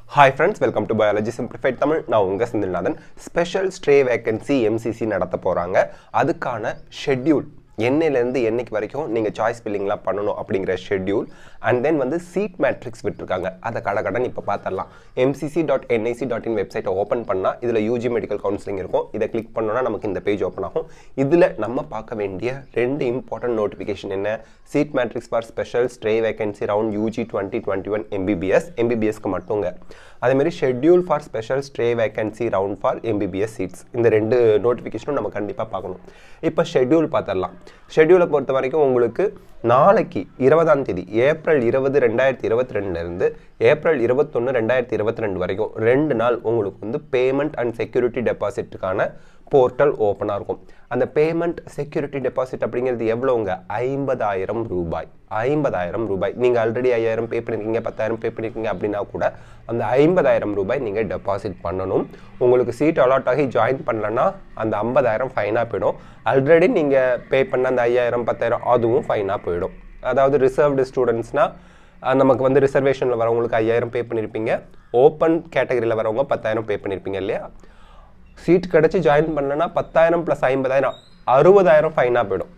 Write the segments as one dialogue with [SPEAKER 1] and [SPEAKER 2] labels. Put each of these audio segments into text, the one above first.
[SPEAKER 1] hi friends welcome to biology simplified Tamil நான் உங்கள் Senthilnathan special stray vacancy MCC நடத்த போகிறாங்க அதுக்கான ஷெட்யூல் என்னையிலேருந்து என்னைக்கு வரைக்கும் நீங்கள் சாய்ஸ் ஃபில்லிங்லாம் பண்ணணும் அப்படிங்கிற ஷெட்யூல் அண்ட் தென் வந்து சீட் மேட்ரிக்ஸ் விட்டுருக்காங்க அதை கடகடன் இப்போ பார்த்துடலாம் MCC dot NIC dot in வெப்சைட்டை ஓப்பன் பண்ணால் இதில் யூஜி மெடிக்கல் கவுன்சிலிங் இருக்கும் இதை கிளிக் பண்ணோன்னா நமக்கு இந்த பேஜ் ஓப்பன் ஆகும் இதில் நம்ம பார்க்க வேண்டிய ரெண்டு இம்பார்ட்டன்ட் நோட்டிஃபிகேஷன் என்ன seat matrix for special stray vacancy round UG twenty twenty one MBBS எம்பிபிஎஸ்க்கு மட்டுங்க அதேமாதிரி schedule for special stray vacancy round for MBBS seats இந்த ரெண்டு நோட்டிஃபிகேஷனும் நம்ம கண்டிப்பாக பார்க்கணும் இப்போ ஷெட்யூல் பார்த்துடலாம் ஷெட்யூலை பொறுத்த வரைக்கும் உங்களுக்கு நாளைக்கு இருபதாம் தேதி ஏப்ரல் இருபது ரெண்டாயிரத்தி இருபத்தி ரெண்டுலேருந்து ஏப்ரல் இருபத்தொன்று ரெண்டாயிரத்தி இருபத்தி ரெண்டு வரைக்கும் ரெண்டு நாள் உங்களுக்கு வந்து பேமெண்ட் அண்ட் செக்யூரிட்டி டெபாசிட்டுக்கான போர்ட்டல் ஓப்பனாக இருக்கும் அந்த பேமெண்ட் செக்யூரிட்டி டெபாசிட் அப்படிங்கிறது எவ்வளோங்க ஐம்பதாயிரம் ரூபாய் ஐம்பதாயிரம் ரூபாய் நீங்கள் ஆல்ரெடி ஐயாயிரம் பே பண்ணியிருக்கீங்க பத்தாயிரம் பே பண்ணியிருக்கீங்க அப்படின்னா கூட அந்த ஐம்பதாயிரம் ரூபாய் நீங்கள் டெபாசிட் பண்ணணும் உங்களுக்கு சீட் அலாட் ஆகி ஜாயின் பண்ணலன்னா அந்த ஐம்பதாயிரம் ஃபைனாக போயிடும் ஆல்ரெடி நீங்கள் பே பண்ண அந்த ஐயாயிரம் பத்தாயிரம் அதுவும் ஃபைனாக போயிடும் அதாவது ரிசர்வ்டு ஸ்டூடெண்ட்ஸ்னால் நமக்கு வந்து ரிசர்வேஷனில் வரவங்களுக்கு ஐயாயிரம் பே பண்ணியிருப்பீங்க ஓப்பன் கேட்டகரியில் வரவங்க பத்தாயிரம் பே பண்ணியிருப்பீங்க இல்லையா சீட் கிடச்சி ஜாயின் பண்ணலன்னா பத்தாயிரம் ப்ளஸ் ஐம்பதாயிரம் அறுபதாயிரம் ஃபைனாக போயிடும்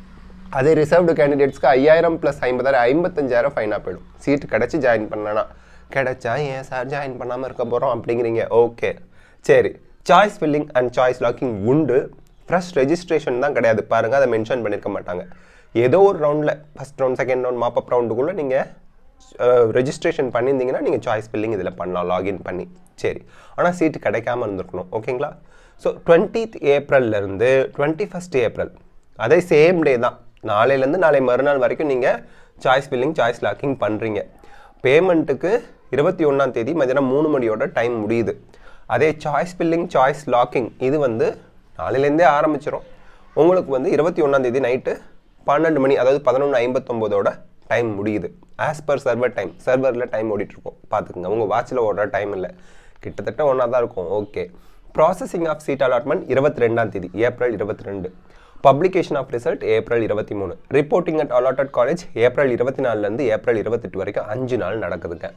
[SPEAKER 1] அதே ரிசர்வ்டு கேண்டிடேட்ஸ்க்கு ஐயாயிரம் ப்ளஸ் ஐம்பதாயிரம் ஐம்பத்தஞ்சாயிரம் ஃபைனாக போயிடும் சீட் கிடச்சி ஜாயின் பண்ணனா கிடைச்சா ஏன் சார் ஜாயின் பண்ணாமல் இருக்க போகிறோம் அப்படிங்கிறீங்க ஓகே சரி choice filling and choice locking உண்டு ஃப்ரெஷ் ரெஜிஸ்ட்ரேஷன் தான் கிடையாது பாருங்கள் அதை மென்ஷன் பண்ணியிருக்க மாட்டாங்க ஏதோ ஒரு ரவுண்டில் first round second round mop up ரவுண்டுக்குள்ளே நீங்கள் ரெஜிஸ்ட்ரேஷன் பண்ணியிருந்தீங்கன்னா நீங்கள் சாய்ஸ் ஃபில்லிங் இதில் பண்ணலாம் லாகின் பண்ணி சரி ஆனால் சீட்டு கிடைக்காம இருந்திருக்கணும் ஓகேங்களா ஸோ டுவெண்ட்டீத் ஏப்ரல்லேருந்து டுவெண்ட்டி ஃபஸ்ட் ஏப்ரல் அதே சேம் டே தான் நாளையிலேருந்து நாளை மறுநாள் வரைக்கும் நீங்கள் சாய்ஸ் ஃபில்லிங் சாய்ஸ் லாக்கிங் பண்ணுறீங்க பேமெண்ட்டுக்கு இருபத்தி ஒன்றாம் தேதி மதியானம் மூணு மணியோட டைம் முடியுது அதே சாய்ஸ் ஃபில்லிங் சாய்ஸ் லாக்கிங் இது வந்து நாளையிலேருந்தே ஆரம்பிச்சிடும் உங்களுக்கு வந்து இருபத்தி ஒன்றாம் தேதி நைட்டு பன்னெண்டு மணி அதாவது பதினொன்று ஐம்பத்தொம்போதோட டைம் முடியுது ஆஸ் பர் சர்வர் டைம் சர்வரில் டைம் ஓடிட்டுருக்கோம் பார்த்துக்குங்க உங்கள் வாட்சில் ஓடுற டைம் இல்லை கிட்டத்தட்ட ஒன்றா தான் இருக்கும் okay processing of seat allotment இருபத்தி ரெண்டாம் தேதி ஏப்ரல் இருபத்தி ரெண்டு பப்ளிகேஷன் ஆஃப் ரிசல்ட் ஏப்ரல் இருபத்தி மூணு reporting at allotted college April இருபத்தி நாலுலேருந்து ஏப்ரல் இருபத்தெட்டு வரைக்கும் அஞ்சு நாள் நடக்குதுங்க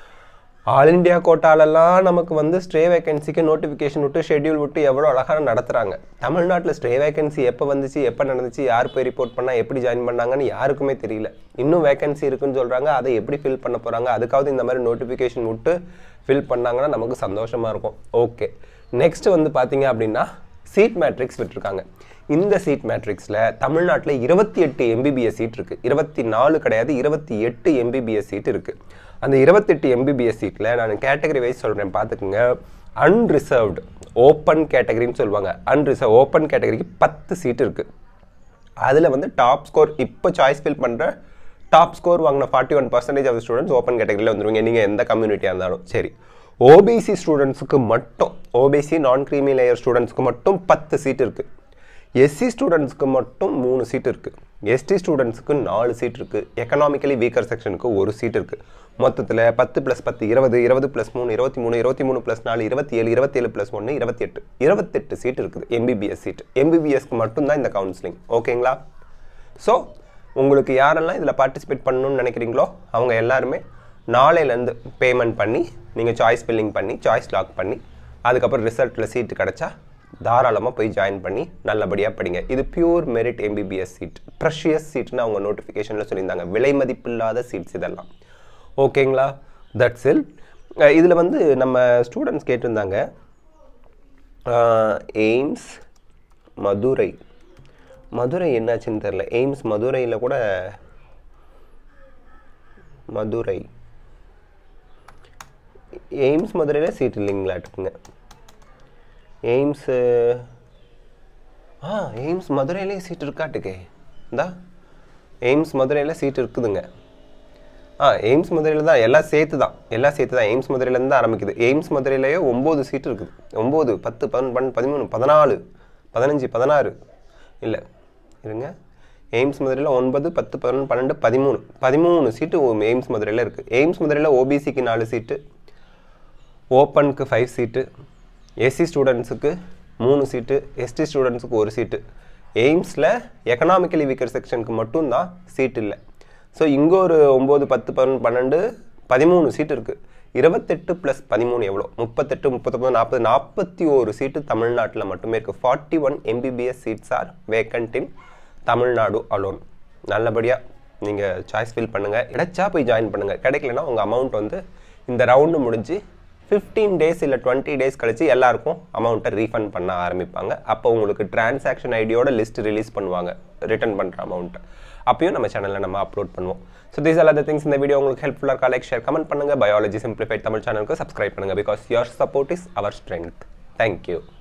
[SPEAKER 1] ஆல் இண்டியா கோட்டாலெல்லாம் நமக்கு வந்து ஸ்ட்ரே வேகன்சிக்கு நோட்டிஃபிகேஷன் விட்டு ஷெட்யூல் விட்டு எவ்வளோ அழகாக நடத்துகிறாங்க தமிழ்நாட்டில் ஸ்ட்ரே வேகன்சி எப்போ வந்துச்சு எப்போ நடந்துச்சு யார் போய் ரிப்போர்ட் பண்ணால் எப்படி ஜாயின் பண்ணாங்கன்னு யாருக்குமே தெரியல இன்னும் வேகன்சி இருக்குன்னு சொல்கிறாங்க அதை எப்படி ஃபில் பண்ண போகிறாங்க அதுக்காவது இந்த மாதிரி நோட்டிஃபிகேஷன் விட்டு ஃபில் பண்ணாங்கன்னா நமக்கு சந்தோஷமாக இருக்கும் ஓகே நெக்ஸ்ட் வந்து பார்த்தீங்க அப்படின்னா சீட் மேட்ரிக்ஸ் விட்டுருக்காங்க இந்த சீட் மேட்ரிக்ஸில் தமிழ்நாட்டில் இருபத்தி எட்டு எம்பிபிஎஸ் சீட் இருக்குது இருபத்தி நாலு கிடையாது இருபத்தி எட்டு எம்பிபிஎஸ் சீட் இருக்குது அந்த இருபத்தெட்டு எம்பிபிஎஸ் சீட்டில் நான் கேட்டகரி வைஸ் சொல்கிறேன் பார்த்துக்குங்க அன்ரிசர்வ்டு ஓப்பன் கேட்டகரின்னு சொல்லுவாங்க அன்ரிசர்வ் ஓப்பன் கேட்டகரிக்கு பத்து சீட் இருக்குது அதில் வந்து டாப் ஸ்கோர் இப்போ சாய்ஸ் ஃபில் பண்ணுற டாப் ஸ்கோர் வாங்கின forty one percentage of students open கேட்டகரியில் வந்துருவீங்க நீங்கள் எந்த கம்யூனிட்டியாக இருந்தாலும் சரி ஓபிசி ஸ்டூடெண்ட்ஸுக்கு மட்டும் ஓபிசி நான் க்ரீமி லேயர் ஸ்டூடெண்ட்ஸ்க்கு மட்டும் பத்து சீட் இருக்குது எஸ்சி ஸ்டூடெண்ட்ஸ்க்கு மட்டும் மூணு சீட் இருக்குது எஸ்டி ஸ்டூடெண்ட்ஸுக்கு நாலு சீட் இருக்குது எக்கனாமிக்கலி வீக்கர் செக்ஷனுக்கு ஒரு சீட் இருக்குது மொத்தத்தில் பத்து ப்ளஸ் பத்து இருபது இருபது ப்ளஸ் மூணு இருபத்தி மூணு இருபத்தி மூணு ப்ளஸ் நாலு இருபத்தி ஏழு இருபத்தேழு ப்ளஸ் ஒன்று இருபத்தெட்டு இருபத்தெட்டு சீட் இருக்குது எம்பிபிஎஸ் சீட் எம்பிபிஎஸ்க்கு மட்டும்தான் இந்த கவுன்சிலிங் ஓகேங்களா ஸோ உங்களுக்கு யாரெல்லாம் இதில் பார்ட்டிசிபேட் பண்ணணும்னு நினைக்கிறீங்களோ அவங்க எல்லாருமே நாளையிலேருந்து பேமெண்ட் பண்ணி நீங்கள் சாய்ஸ் ஃபில்லிங் பண்ணி சாய்ஸ் லாக் பண்ணி அதுக்கப்புறம் ரிசல்ட்டில் சீட்டு கிடச்சா தாராளமாக போய் ஜாயின் பண்ணி நல்லபடியாக படிங்க இது pure merit MBBS seat precious சீட்னு அவங்க நோட்டிஃபிகேஷனில் சொல்லியிருந்தாங்க விலை மதிப்பில்லாத சீட்ஸ் இதெல்லாம் ஓகேங்களா தட்ஸ் இல் இதில் வந்து நம்ம ஸ்டூடெண்ட்ஸ் கேட்டிருந்தாங்க எய்ம்ஸ் மதுரை மதுரை என்னாச்சுன்னு தெரில எய்ம்ஸ் மதுரையில் கூட மதுரை எய்ம்ஸ் மதுரையில் சீட் இல்லைங்களாட்டுக்குங்க எய்ம்ஸு ஆ எய்ம்ஸ் மதுரையிலே சீட் இருக்காட்டுக்கே இந்தா எய்ம்ஸ் மதுரையில் சீட் இருக்குதுங்க ஆ எய்ம்ஸ் மதுரையில் தான் எல்லாம் சேர்த்து தான் எல்லாம் சேர்த்து தான் எய்ம்ஸ் மதுரையிலேருந்து தான் ஆரம்பிக்குது எய்ம்ஸ் மதுரையிலேயே ஒம்பது சீட் இருக்குது ஒம்பது பத்து பன் பன் பதிமூணு பதினாலு பதினஞ்சு பதினாறு இல்லை இருங்க எய்ம்ஸ் மதுரையில் ஒன்பது பத்து பதினொன்று பன்னெண்டு பதிமூணு பதிமூணு சீட்டு எய்ம்ஸ் மதுரையில் இருக்குது எய்ம்ஸ் மதுரையில் ஓபிசிக்கு நாலு சீட்டு ஓப்பனுக்கு ஃபைவ் சீட்டு எஸ்சி ஸ்டூடெண்ட்ஸுக்கு மூணு சீட்டு எஸ்டி ஸ்டூடெண்ட்ஸுக்கு ஒரு சீட்டு எய்ம்ஸில் எக்கனாமிக்கலி வீக்கர் செக்ஷனுக்கு மட்டும்தான் சீட் இல்லை ஸோ இங்கே ஒரு ஒம்பது பத்து பதினொன்று பன்னெண்டு பதிமூணு சீட் இருக்குது இருபத்தெட்டு ப்ளஸ் பதிமூணு எவ்வளோ முப்பத்தெட்டு முப்பத்தொம்பது நாற்பது நாற்பத்தி ஒரு சீட்டு தமிழ்நாட்டில் மட்டுமே இருக்குது forty one MBBS seats are vacant in Tamil Nadu alone நல்லபடியாக நீங்கள் சாய்ஸ் ஃபில் பண்ணுங்கள் கிடைச்சா போய் ஜாயின் பண்ணுங்கள் கிடைக்கலனா உங்கள் அமௌண்ட் வந்து இந்த ரவுண்டு முடிஞ்சு ஃபிஃப்டீன் டேஸ் இல்லை டுவெண்ட்டி டேஸ் கழிச்சு எல்லாருக்கும் அமௌண்ட்டை ரீஃபண்ட் பண்ண ஆரம்பிப்பாங்க அப்போ உங்களுக்கு டிரான்சாக்ஷன் ஐடியோட லிஸ்ட் ரிலீஸ் பண்ணுவாங்க ரிட்டர்ன் பண்ணுற அமௌண்ட்டை அப்பயும் நம்ம சேனலில் நம்ம அப்லோட் பண்ணுவோம் ஸோ தீஸ் ஆல் திங்ஸ் இந்த வீடியோ உங்களுக்கு ஹெல்ப்ஃபுல்லாக இருக்கா லைக் ஷேர் கமெண்ட் பண்ணுங்கள் பயாலஜி சிம்பிளிஃபைட் தமிழ் சேனலுக்கு சப்ஸ்கிரைப் பண்ணுங்கள் because your support is our strength thank you